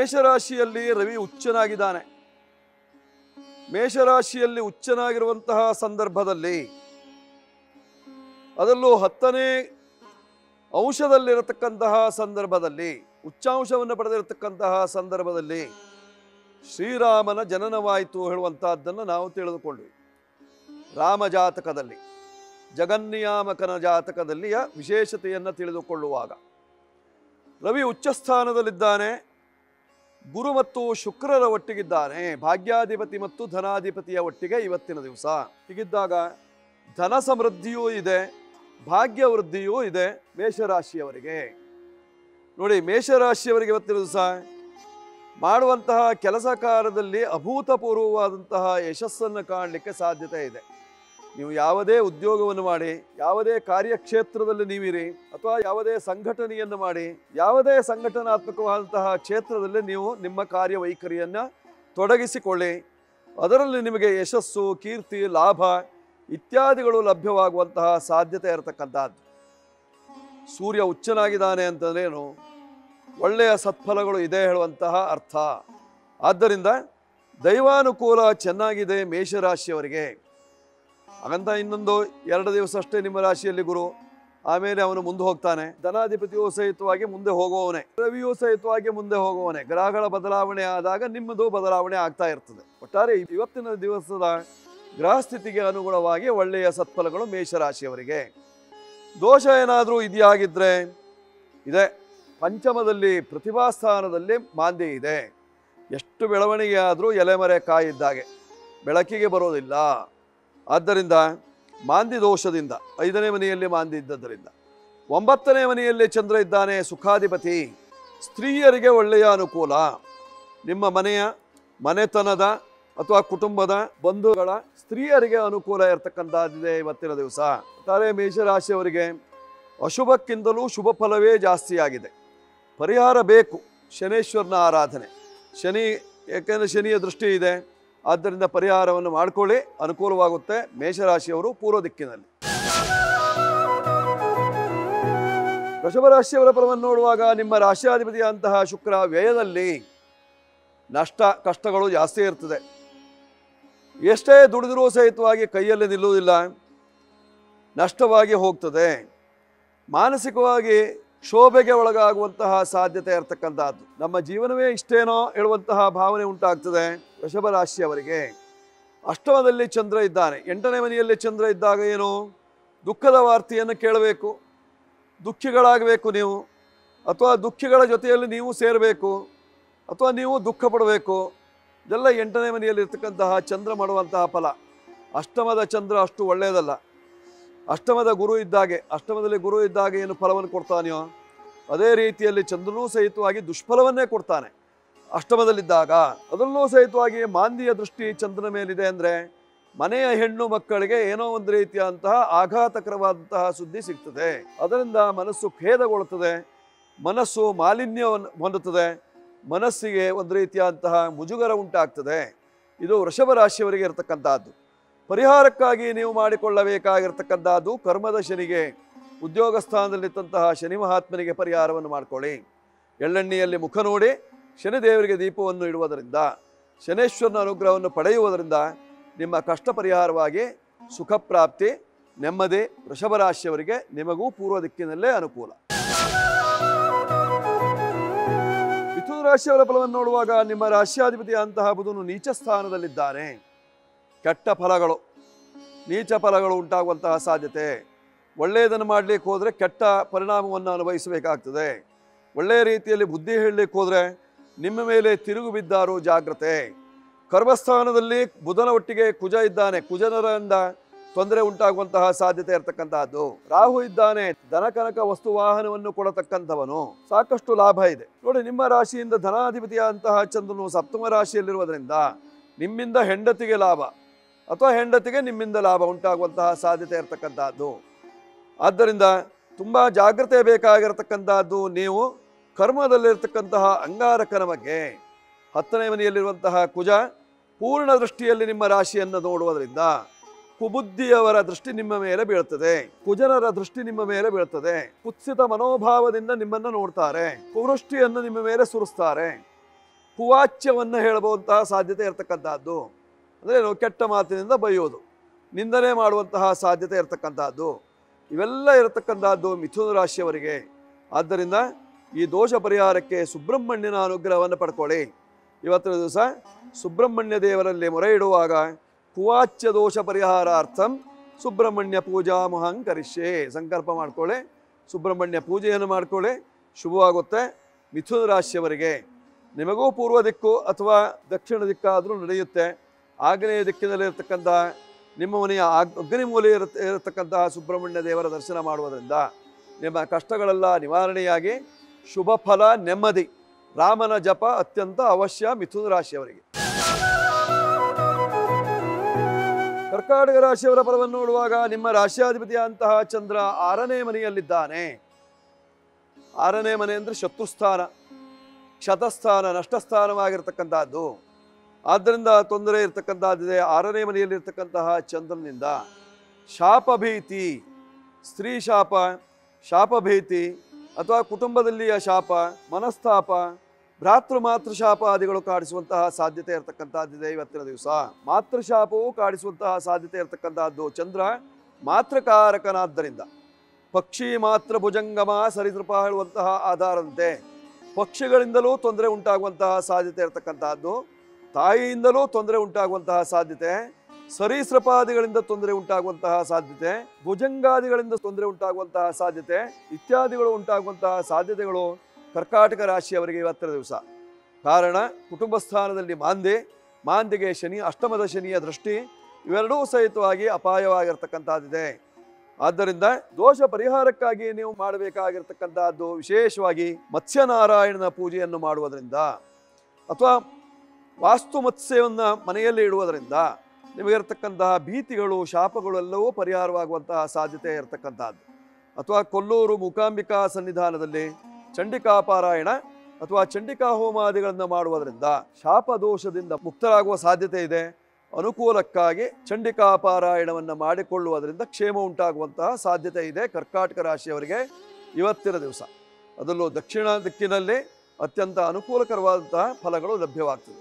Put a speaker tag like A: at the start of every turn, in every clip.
A: ಮೇಷರಾಶಿಯಲ್ಲಿ ರವಿ ಉಚ್ಚನಾಗಿದ್ದಾನೆ ಮೇಷರಾಶಿಯಲ್ಲಿ ಉಚ್ಚನಾಗಿರುವಂತಹ ಸಂದರ್ಭದಲ್ಲಿ ಅದರಲ್ಲೂ ಹತ್ತನೇ ಅಂಶದಲ್ಲಿರತಕ್ಕಂತಹ ಸಂದರ್ಭದಲ್ಲಿ ಉಚ್ಚಾಂಶವನ್ನು ಪಡೆದಿರತಕ್ಕಂತಹ ಸಂದರ್ಭದಲ್ಲಿ ಶ್ರೀರಾಮನ ಜನನವಾಯಿತು ಹೇಳುವಂತಹದ್ದನ್ನು ನಾವು ತಿಳಿದುಕೊಂಡ್ವಿ ರಾಮ ಜಾತಕದಲ್ಲಿ ಜಗನ್ನಿಯಾಮಕನ ಜಾತಕದಲ್ಲಿಯ ವಿಶೇಷತೆಯನ್ನು ತಿಳಿದುಕೊಳ್ಳುವಾಗ ರವಿ ಉಚ್ಚಸ್ಥಾನದಲ್ಲಿದ್ದಾನೆ ಗುರು ಮತ್ತು ಶುಕ್ರರ ಒಟ್ಟಿಗಿದ್ದಾನೆ ಭಾಗ್ಯಾಧಿಪತಿ ಮತ್ತು ಧನಾಧಿಪತಿಯ ಒಟ್ಟಿಗೆ ಇವತ್ತಿನ ದಿವಸ ಹೀಗಿದ್ದಾಗ ಧನ ಸಮೃದ್ಧಿಯೂ ಇದೆ ಭಾಗ್ಯ ವೃದ್ಧಿಯೂ ಇದೆ ಮೇಷರಾಶಿಯವರಿಗೆ ನೋಡಿ ಮೇಷರಾಶಿಯವರಿಗೆ ಇವತ್ತಿನ ದಿವಸ ಮಾಡುವಂತಹ ಕೆಲಸ ಕಾರ್ಯದಲ್ಲಿ ಅಭೂತಪೂರ್ವವಾದಂತಹ ಯಶಸ್ಸನ್ನು ಕಾಣಲಿಕ್ಕೆ ಸಾಧ್ಯತೆ ಇದೆ ನೀವು ಯಾವುದೇ ಉದ್ಯೋಗವನ್ನು ಮಾಡಿ ಯಾವುದೇ ಕಾರ್ಯಕ್ಷೇತ್ರದಲ್ಲಿ ನೀವಿರಿ ಅಥವಾ ಯಾವುದೇ ಸಂಘಟನೆಯನ್ನು ಮಾಡಿ ಯಾವುದೇ ಸಂಘಟನಾತ್ಮಕವಾದಂತಹ ಕ್ಷೇತ್ರದಲ್ಲಿ ನೀವು ನಿಮ್ಮ ಕಾರ್ಯವೈಖರಿಯನ್ನು ತೊಡಗಿಸಿಕೊಳ್ಳಿ ಅದರಲ್ಲಿ ನಿಮಗೆ ಯಶಸ್ಸು ಕೀರ್ತಿ ಲಾಭ ಇತ್ಯಾದಿಗಳು ಲಭ್ಯವಾಗುವಂತಹ ಸಾಧ್ಯತೆ ಇರತಕ್ಕಂಥದ್ದು ಸೂರ್ಯ ಉಚ್ಚನಾಗಿದ್ದಾನೆ ಅಂತಂದ್ರೇನು ಒಳ್ಳೆಯ ಸತ್ಫಲಗಳು ಇದೆ ಹೇಳುವಂತಹ ಅರ್ಥ ಆದ್ದರಿಂದ ದೈವಾನುಕೂಲ ಚೆನ್ನಾಗಿದೆ ಮೇಷರಾಶಿಯವರಿಗೆ ಹಾಗಂತ ಇನ್ನೊಂದು ಎರಡು ದಿವಸ ಅಷ್ಟೇ ನಿಮ್ಮ ರಾಶಿಯಲ್ಲಿ ಗುರು ಆಮೇಲೆ ಅವನು ಮುಂದೆ ಹೋಗ್ತಾನೆ ಧನಾಧಿಪತಿಯೂ ಸಹಿತವಾಗಿ ಮುಂದೆ ಹೋಗುವವನೇ ರವಿಯೂ ಸಹಿತವಾಗಿ ಮುಂದೆ ಹೋಗುವವನೇ ಗ್ರಹಗಳ ಬದಲಾವಣೆ ಆದಾಗ ನಿಮ್ಮದು ಬದಲಾವಣೆ ಆಗ್ತಾ ಇರ್ತದೆ ಒಟ್ಟಾರೆ ಇವತ್ತಿನ ದಿವಸದ ಗ್ರಹ ಸ್ಥಿತಿಗೆ ಅನುಗುಣವಾಗಿ ಒಳ್ಳೆಯ ಸತ್ಫಲಗಳು ಮೇಷರಾಶಿಯವರಿಗೆ ದೋಷ ಏನಾದರೂ ಇದೆಯಾಗಿದ್ರೆ ಇದೆ ಪಂಚಮದಲ್ಲಿ ಪ್ರತಿಭಾ ಸ್ಥಾನದಲ್ಲಿ ಮಾಂದ್ಯ ಇದೆ ಎಷ್ಟು ಬೆಳವಣಿಗೆ ಆದರೂ ಎಲೆಮರೆ ಕಾಯಿದ್ದಾಗೆ ಬೆಳಕಿಗೆ ಬರೋದಿಲ್ಲ ಆದ್ದರಿಂದ ಮಾಂದಿ ದೋಷದಿಂದ ಐದನೇ ಮನೆಯಲ್ಲಿ ಮಾಂದಿ ಇದ್ದದ್ದರಿಂದ ಒಂಬತ್ತನೇ ಮನೆಯಲ್ಲಿ ಚಂದ್ರ ಇದ್ದಾನೆ ಸುಖಾಧಿಪತಿ ಸ್ತ್ರೀಯರಿಗೆ ಒಳ್ಳೆಯ ಅನುಕೂಲ ನಿಮ್ಮ ಮನೆಯ ಮನೆತನದ ಅಥವಾ ಕುಟುಂಬದ ಬಂಧುಗಳ ಸ್ತ್ರೀಯರಿಗೆ ಅನುಕೂಲ ಇರತಕ್ಕಂಥದ್ದಿದೆ ಇವತ್ತಿನ ದಿವಸ ಒಟ್ಟಾರೆ ಮೇಷರಾಶಿಯವರಿಗೆ ಅಶುಭಕ್ಕಿಂತಲೂ ಶುಭ ಫಲವೇ ಜಾಸ್ತಿಯಾಗಿದೆ ಪರಿಹಾರ ಬೇಕು ಶನೇಶ್ವರನ ಆರಾಧನೆ ಶನಿ ಯಾಕೆಂದರೆ ಶನಿಯ ದೃಷ್ಟಿ ಇದೆ ಆದ್ದರಿಂದ ಪರಿಹಾರವನ್ನು ಮಾಡಿಕೊಳ್ಳಿ ಅನುಕೂಲವಾಗುತ್ತೆ ಮೇಷರಾಶಿಯವರು ಪೂರ್ವ ದಿಕ್ಕಿನಲ್ಲಿ ವೃಷಭ ರಾಶಿಯವರ ಫಲವನ್ನು ನೋಡುವಾಗ ನಿಮ್ಮ ರಾಶಿಯಾಧಿಪತಿಯಂತಹ ಶುಕ್ರ ವ್ಯಯದಲ್ಲಿ ನಷ್ಟ ಕಷ್ಟಗಳು ಜಾಸ್ತಿ ಇರ್ತದೆ ಎಷ್ಟೇ ದುಡಿದರೂ ಸಹಿತವಾಗಿ ಕೈಯಲ್ಲಿ ನಿಲ್ಲುವುದಿಲ್ಲ ನಷ್ಟವಾಗಿ ಹೋಗ್ತದೆ ಮಾನಸಿಕವಾಗಿ ಶೋಭೆಗೆ ಒಳಗಾಗುವಂತಹ ಸಾಧ್ಯತೆ ಇರತಕ್ಕಂಥದ್ದು ನಮ್ಮ ಜೀವನವೇ ಇಷ್ಟೇನೋ ಹೇಳುವಂತಹ ಭಾವನೆ ಉಂಟಾಗ್ತದೆ ವೃಷಭ ರಾಶಿಯವರಿಗೆ ಅಷ್ಟಮದಲ್ಲಿ ಚಂದ್ರ ಇದ್ದಾನೆ ಎಂಟನೇ ಮನೆಯಲ್ಲಿ ಚಂದ್ರ ಇದ್ದಾಗ ಏನು ದುಃಖದ ವಾರ್ತೆಯನ್ನು ಕೇಳಬೇಕು ದುಃಖಿಗಳಾಗಬೇಕು ನೀವು ಅಥವಾ ದುಃಖಿಗಳ ಜೊತೆಯಲ್ಲಿ ನೀವು ಸೇರಬೇಕು ಅಥವಾ ನೀವು ದುಃಖ ಪಡಬೇಕು ಇದೆಲ್ಲ ಎಂಟನೇ ಮನೆಯಲ್ಲಿ ಇರ್ತಕ್ಕಂತಹ ಚಂದ್ರ ಮಾಡುವಂತಹ ಫಲ ಅಷ್ಟಮದ ಚಂದ್ರ ಅಷ್ಟು ಒಳ್ಳೆಯದಲ್ಲ ಅಷ್ಟಮದ ಗುರು ಇದ್ದಾಗೆ ಅಷ್ಟಮದಲ್ಲಿ ಗುರು ಇದ್ದಾಗ ಏನು ಫಲವನ್ನು ಕೊಡ್ತಾನೆಯೋ ಅದೇ ರೀತಿಯಲ್ಲಿ ಚಂದ್ರನೂ ಸಹಿತವಾಗಿ ದುಷ್ಫಲವನ್ನೇ ಕೊಡ್ತಾನೆ ಅಷ್ಟಮದಲ್ಲಿದ್ದಾಗ ಅದರಲ್ಲೂ ಸಹಿತವಾಗಿ ಮಾಂದಿಯ ದೃಷ್ಟಿ ಚಂದ್ರನ ಮೇಲಿದೆ ಅಂದರೆ ಮನೆಯ ಹೆಣ್ಣು ಮಕ್ಕಳಿಗೆ ಏನೋ ಒಂದು ರೀತಿಯಾದಂತಹ ಆಘಾತಕರವಾದಂತಹ ಸುದ್ದಿ ಸಿಗ್ತದೆ ಅದರಿಂದ ಮನಸ್ಸು ಖೇದಗೊಳ್ಳುತ್ತದೆ ಮನಸ್ಸು ಮಾಲಿನ್ಯವನ್ನು ಹೊಂದುತ್ತದೆ ಮನಸ್ಸಿಗೆ ಒಂದು ರೀತಿಯಾದಂತಹ ಮುಜುಗರ ಉಂಟಾಗ್ತದೆ ಇದು ವೃಷಭ ರಾಶಿಯವರಿಗೆ ಇರತಕ್ಕಂತಹದ್ದು ಪರಿಹಾರಕ್ಕಾಗಿ ನೀವು ಮಾಡಿಕೊಳ್ಳಬೇಕಾಗಿರ್ತಕ್ಕಂಥದ್ದು ಕರ್ಮದ ಶನಿಗೆ ಉದ್ಯೋಗ ಸ್ಥಾನದಲ್ಲಿದ್ದಂತಹ ಶನಿ ಮಹಾತ್ಮನಿಗೆ ಪರಿಹಾರವನ್ನು ಮಾಡಿಕೊಳ್ಳಿ ಎಳ್ಳೆಣ್ಣೆಯಲ್ಲಿ ಮುಖ ನೋಡಿ ಶನಿದೇವರಿಗೆ ದೀಪವನ್ನು ಇಡುವುದರಿಂದ ಶನೇಶ್ವರನ ಅನುಗ್ರಹವನ್ನು ಪಡೆಯುವುದರಿಂದ ನಿಮ್ಮ ಕಷ್ಟ ಪರಿಹಾರವಾಗಿ ಸುಖ ಪ್ರಾಪ್ತಿ ನೆಮ್ಮದಿ ವೃಷಭ ರಾಶಿಯವರಿಗೆ ನಿಮಗೂ ಪೂರ್ವ ದಿಕ್ಕಿನಲ್ಲೇ ಅನುಕೂಲ ಮಿಥುನ ರಾಶಿಯವರ ಫಲವನ್ನು ನೋಡುವಾಗ ನಿಮ್ಮ ರಾಶ್ಯಾಧಿಪತಿಯಂತಹ ಬುಧನು ನೀಚ ಸ್ಥಾನದಲ್ಲಿದ್ದಾನೆ ಕೆಟ್ಟ ಫಲಗಳು ನೀಚ ಫಲಗಳು ಉಂಟಾಗುವಂತಹ ಸಾಧ್ಯತೆ ಒಳ್ಳೆಯದನ್ನು ಮಾಡಲಿಕ್ಕೆ ಹೋದರೆ ಕೆಟ್ಟ ಪರಿಣಾಮವನ್ನು ಅನುಭವಿಸಬೇಕಾಗ್ತದೆ ಒಳ್ಳೆಯ ರೀತಿಯಲ್ಲಿ ಬುದ್ಧಿ ಹೇಳಲಿಕ್ಕೆ ಹೋದರೆ ನಿಮ್ಮ ಮೇಲೆ ತಿರುಗು ಬಿದ್ದಾರು ಜಾಗ್ರತೆ ಕರ್ಮಸ್ಥಾನದಲ್ಲಿ ಬುಧನ ಒಟ್ಟಿಗೆ ಕುಜ ಇದ್ದಾನೆ ಕುಜನರಿಂದ ತೊಂದರೆ ಉಂಟಾಗುವಂತಹ ಸಾಧ್ಯತೆ ಇರತಕ್ಕಂತಹದ್ದು ರಾಹು ಇದ್ದಾನೆ ಧನಕನಕ ವಸ್ತು ವಾಹನವನ್ನು ಕೊಡತಕ್ಕಂಥವನು ಸಾಕಷ್ಟು ಲಾಭ ಇದೆ ನೋಡಿ ನಿಮ್ಮ ರಾಶಿಯಿಂದ ಧನಾಧಿಪತಿಯಾದಂತಹ ಚಂದ್ರನು ಸಪ್ತಮ ರಾಶಿಯಲ್ಲಿರುವುದರಿಂದ ನಿಮ್ಮಿಂದ ಹೆಂಡತಿಗೆ ಲಾಭ ಅಥವಾ ಹೆಂಡತಿಗೆ ನಿಮ್ಮಿಂದ ಲಾಭ ಉಂಟಾಗುವಂತಹ ಸಾಧ್ಯತೆ ಇರತಕ್ಕಂತಹದ್ದು ಆದ್ದರಿಂದ ತುಂಬ ಜಾಗ್ರತೆ ಬೇಕಾಗಿರತಕ್ಕಂತಹದ್ದು ನೀವು ಕರ್ಮದಲ್ಲಿರ್ತಕ್ಕಂತಹ ಅಂಗಾರಕನ ಬಗ್ಗೆ ಹತ್ತನೇ ಮನೆಯಲ್ಲಿರುವಂತಹ ಕುಜ ಪೂರ್ಣ ದೃಷ್ಟಿಯಲ್ಲಿ ನಿಮ್ಮ ರಾಶಿಯನ್ನು ನೋಡುವುದರಿಂದ ಕುಬುದ್ಧಿಯವರ ದೃಷ್ಟಿ ನಿಮ್ಮ ಮೇಲೆ ಬೀಳ್ತದೆ ಕುಜನರ ದೃಷ್ಟಿ ನಿಮ್ಮ ಮೇಲೆ ಬೀಳ್ತದೆ ಕುತ್ಸಿತ ಮನೋಭಾವದಿಂದ ನಿಮ್ಮನ್ನು ನೋಡ್ತಾರೆ ಕುವೃಷ್ಟಿಯನ್ನು ನಿಮ್ಮ ಮೇಲೆ ಸುರಿಸ್ತಾರೆ ಕುವಾಚ್ಯವನ್ನು ಹೇಳಬಹುದಂತಹ ಸಾಧ್ಯತೆ ಇರತಕ್ಕಂತಹದ್ದು ಅಂದರೆ ಏನು ಕೆಟ್ಟ ಮಾತಿನಿಂದ ಬೈಯೋದು ನಿಂದನೆ ಮಾಡುವಂತಹ ಸಾಧ್ಯತೆ ಇರತಕ್ಕಂತಹದ್ದು ಇವೆಲ್ಲ ಇರತಕ್ಕಂತಹದ್ದು ಮಿಥುನ ರಾಶಿಯವರಿಗೆ ಆದ್ದರಿಂದ ಈ ದೋಷ ಪರಿಹಾರಕ್ಕೆ ಸುಬ್ರಹ್ಮಣ್ಯನ ಅನುಗ್ರಹವನ್ನು ಪಡ್ಕೊಳ್ಳಿ ಇವತ್ತಿನ ದಿವಸ ಸುಬ್ರಹ್ಮಣ್ಯ ದೇವರಲ್ಲಿ ಮೊರೆ ಇಡುವಾಗ ಕುವಾಚ್ಯ ದೋಷ ಪರಿಹಾರಾರ್ಥಂ ಸುಬ್ರಹ್ಮಣ್ಯ ಪೂಜಾ ಮಹಂ ಕರಿಷ್ಯೆ ಸಂಕಲ್ಪ ಮಾಡ್ಕೊಳ್ಳಿ ಸುಬ್ರಹ್ಮಣ್ಯ ಪೂಜೆಯನ್ನು ಮಾಡ್ಕೊಳ್ಳಿ ಶುಭವಾಗುತ್ತೆ ಮಿಥುನ ರಾಶಿಯವರಿಗೆ ನಿಮಗೂ ಪೂರ್ವ ದಿಕ್ಕು ಅಥವಾ ದಕ್ಷಿಣ ದಿಕ್ಕಾದರೂ ನಡೆಯುತ್ತೆ ಆಗ್ನೇಯ ದಿಕ್ಕಿನಲ್ಲಿ ಇರತಕ್ಕಂಥ ನಿಮ್ಮ ಮನೆಯ ಆಗ್ ಅಗ್ನಿ ಮೂಲೆ ಇರತ್ ಇರತಕ್ಕಂತಹ ಸುಬ್ರಹ್ಮಣ್ಯ ದೇವರ ದರ್ಶನ ಮಾಡುವುದರಿಂದ ನಿಮ್ಮ ಕಷ್ಟಗಳೆಲ್ಲ ನಿವಾರಣೆಯಾಗಿ ಶುಭ ಫಲ ನೆಮ್ಮದಿ ರಾಮನ ಜಪ ಅತ್ಯಂತ ಅವಶ್ಯ ಮಿಥುನ ರಾಶಿಯವರಿಗೆ ಕರ್ಕಾಟಕ ರಾಶಿಯವರ ಫಲವನ್ನು ನೋಡುವಾಗ ನಿಮ್ಮ ರಾಶಿಯಾಧಿಪತಿಯಂತಹ ಚಂದ್ರ ಆರನೇ ಮನೆಯಲ್ಲಿದ್ದಾನೆ ಆರನೇ ಮನೆ ಅಂದರೆ ಶತ್ರುಸ್ಥಾನ ಕ್ಷತಸ್ಥಾನ ನಷ್ಟಸ್ಥಾನವಾಗಿರ್ತಕ್ಕಂಥದ್ದು ಆದ್ದರಿಂದ ತೊಂದರೆ ಇರ್ತಕ್ಕಂಥದ್ದಿದೆ ಆರನೇ ಮನೆಯಲ್ಲಿರ್ತಕ್ಕಂತಹ ಚಂದ್ರನಿಂದ ಶಾಪಭೀತಿ ಸ್ತ್ರೀ ಶಾಪ ಶಾಪಭೀತಿ ಅಥವಾ ಕುಟುಂಬದಲ್ಲಿಯ ಶಾಪ ಮನಸ್ತಾಪ ಭ್ರಾತೃ ಮಾತೃಶಾಪಾದಿಗಳು ಕಾಡಿಸುವಂತಹ ಸಾಧ್ಯತೆ ಇರತಕ್ಕಂತಹದ್ದಿದೆ ಇವತ್ತಿನ ದಿವಸ ಮಾತೃಶಾಪವು ಕಾಡಿಸುವಂತಹ ಸಾಧ್ಯತೆ ಇರತಕ್ಕಂತಹದ್ದು ಚಂದ್ರ ಮಾತೃಕಾರಕನಾದ್ದರಿಂದ ಪಕ್ಷಿ ಮಾತ್ರ ಭುಜಂಗಮ ಸರಿಸೃಪ ಹೇಳುವಂತಹ ಆಧಾರದಂತೆ ಪಕ್ಷಿಗಳಿಂದಲೂ ತೊಂದರೆ ಉಂಟಾಗುವಂತಹ ಸಾಧ್ಯತೆ ಇರತಕ್ಕಂತಹದ್ದು ತಾಯಿಯಿಂದಲೂ ತೊಂದರೆ ಉಂಟಾಗುವಂತಹ ಸಾಧ್ಯತೆ ಸರೀಸೃಪಾದಿಗಳಿಂದ ತೊಂದರೆ ಉಂಟಾಗುವಂತಹ ಸಾಧ್ಯತೆ ಭುಜಂಗಾದಿಗಳಿಂದ ತೊಂದರೆ ಉಂಟಾಗುವಂತಹ ಸಾಧ್ಯತೆ ಇತ್ಯಾದಿಗಳು ಉಂಟಾಗುವಂತಹ ಸಾಧ್ಯತೆಗಳು ಕರ್ಕಾಟಕ ರಾಶಿಯವರಿಗೆ ಇವತ್ತಿನ ದಿವಸ ಕಾರಣ ಕುಟುಂಬ ಸ್ಥಾನದಲ್ಲಿ ಮಾಂದೆ ಮಾಂದಿಗೆ ಶನಿ ಅಷ್ಟಮದ ಶನಿಯ ದೃಷ್ಟಿ ಇವೆರಡೂ ಸಹಿತವಾಗಿ ಅಪಾಯವಾಗಿರ್ತಕ್ಕಂಥದ್ದಿದೆ ಆದ್ದರಿಂದ ದೋಷ ಪರಿಹಾರಕ್ಕಾಗಿ ನೀವು ಮಾಡಬೇಕಾಗಿರ್ತಕ್ಕಂತಹದ್ದು ವಿಶೇಷವಾಗಿ ಮತ್ಸ್ಯನಾರಾಯಣನ ಪೂಜೆಯನ್ನು ಮಾಡುವುದರಿಂದ ಅಥವಾ ವಾಸ್ತು ಮತ್ಸ್ಯವನ್ನು ಮನೆಯಲ್ಲಿ ಇಡುವುದರಿಂದ ನಿಮಗಿರ್ತಕ್ಕಂತಹ ಭೀತಿಗಳು ಶಾಪಗಳು ಎಲ್ಲವೂ ಪರಿಹಾರವಾಗುವಂತಹ ಸಾಧ್ಯತೆ ಇರತಕ್ಕಂತಹದ್ದು ಅಥವಾ ಕೊಲ್ಲೂರು ಮೂಕಾಂಬಿಕಾ ಸನ್ನಿಧಾನದಲ್ಲಿ ಚಂಡಿಕಾ ಪಾರಾಯಣ ಅಥವಾ ಚಂಡಿಕಾ ಹೋಮಾದಿಗಳನ್ನು ಮಾಡುವುದರಿಂದ ಶಾಪ ದೋಷದಿಂದ ಮುಕ್ತರಾಗುವ ಸಾಧ್ಯತೆ ಇದೆ ಅನುಕೂಲಕ್ಕಾಗಿ ಚಂಡಿಕಾ ಪಾರಾಯಣವನ್ನು ಮಾಡಿಕೊಳ್ಳುವುದರಿಂದ ಕ್ಷೇಮ ಉಂಟಾಗುವಂತಹ ಸಾಧ್ಯತೆ ಇದೆ ಕರ್ಕಾಟಕ ರಾಶಿಯವರಿಗೆ ಇವತ್ತಿನ ದಿವಸ ಅದರಲ್ಲೂ ದಕ್ಷಿಣ ದಿಕ್ಕಿನಲ್ಲಿ ಅತ್ಯಂತ ಅನುಕೂಲಕರವಾದಂತಹ ಫಲಗಳು ಲಭ್ಯವಾಗ್ತದೆ